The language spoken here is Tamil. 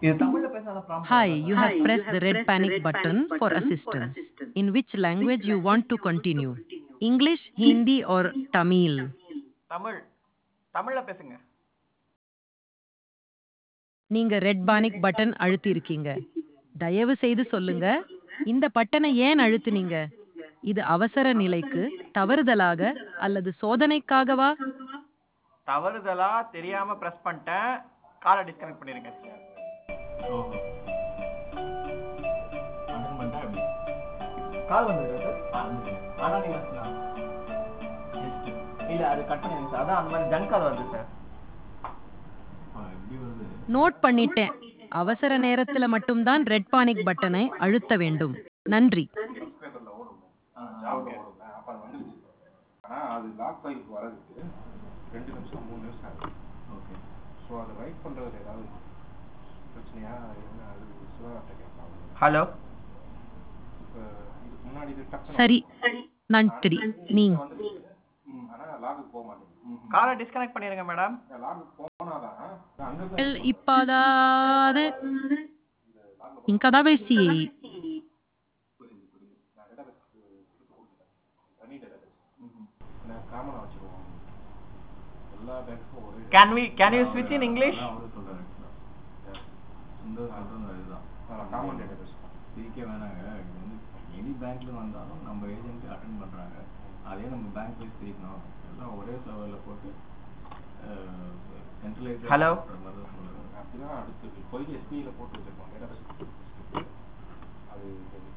இது தமிழ்ல பேசாத prompt Hi, வருதா? you have pressed the red panic button for assistance. In which language you want to continue? English, Hindi, or Tamil? Tamil தமிழ்ல பேசுங்க நீங்க ரெட் பானிக் பட்டன் அழுத்தி இருக்கீங்க தயவு செய்து சொல்லுங்க இந்த பட்டனை ஏன் அழுத்துனீங்க இது அவசர நிலைக்கு தவறுதலாக அல்லது சோதனைக்காகவா தவறுதலா தெரியாம பிரஸ் பண்ணிட்டேன் காலை டிஸ்கனெக்ட் பண்ணிருங்க ஓஹோ அட்டன் பண்ணிட்டா எப்படி கால் வந்துருக்கு சார் ஆரம்பிங்க. ஆனா நீங்க இல்ல அது கட் பண்ணிருங்க சார் அதான் அந்த மாதிரி ஜங்க் கால் வருது சார் ஆ, எப்படி வருது நோட் பண்ணிட்டேன் அவசர நேரத்துல மட்டும்தான் ரெட் பானிக் பட்டனை அழுத்த வேண்டும் நன்றி பேப்பர்ல ஓடும் ஜாப்ல ஓடும் அப்ப அது வந்துருச்சு ஆனா அது லாக் ஃபைலுக்கு வரதுக்கு ரெண்டு நிமிஷம் மூணு நிமிஷம் ஆகுது ஓகே ஸோ அதை ரைட் பண்றதுல ஏதாவது பிரச்சனையா என்ன அது சிவகார்ட்ட கேட்கலாம் ஹலோ இப்போ இதுக்கு முன்னாடி இது டக்குனு சரி நன்றி நீங்க வந்துருச்சு ம், ஆனா லாகுக்கு போக மாட்டேங்குது காலை டிஸ்கனெக்ட் பண்ணிருங்க மேடம் லாகுக்கு போனாதான் அங்க Well, இப்பதானே ఇంకా వేసి நான் டேட்டாபேஸ் கொடுத்து கொடுத்துட்டேன் தனி டேட்டாபேஸ் நான் காமனா வச்சிருவோம் எல்லா பேங்க்கும் ஒரே கேன் வி கேன் யூ ஸ்விட்ச் இன் இங்கிலீஷ் அதான் அவரு சொல்றாரு actually. சுந்தர் சொல்றது அதுதான் காமன் டேட்டாபேஸ் பிரிக்க வேணாங்க இது வந்து எனி பேங்க்ல வந்தாலும் நம்ம ஏஜென்ட் அட்டன் பண்றாங்க அதே நம்ம பேங்க் போய் பிரிக்கணும் எல்லாம் ஒரே சர்வர்ல போட்டு சென்ட்ரலைஸ் Hello? சொல்லுங்க அப்படிதான் அடுத்து இப்போதைக்கு எஸ்பிஐல போட்டு வச்சிருக்கோம் டேட்டாபேஸ் அது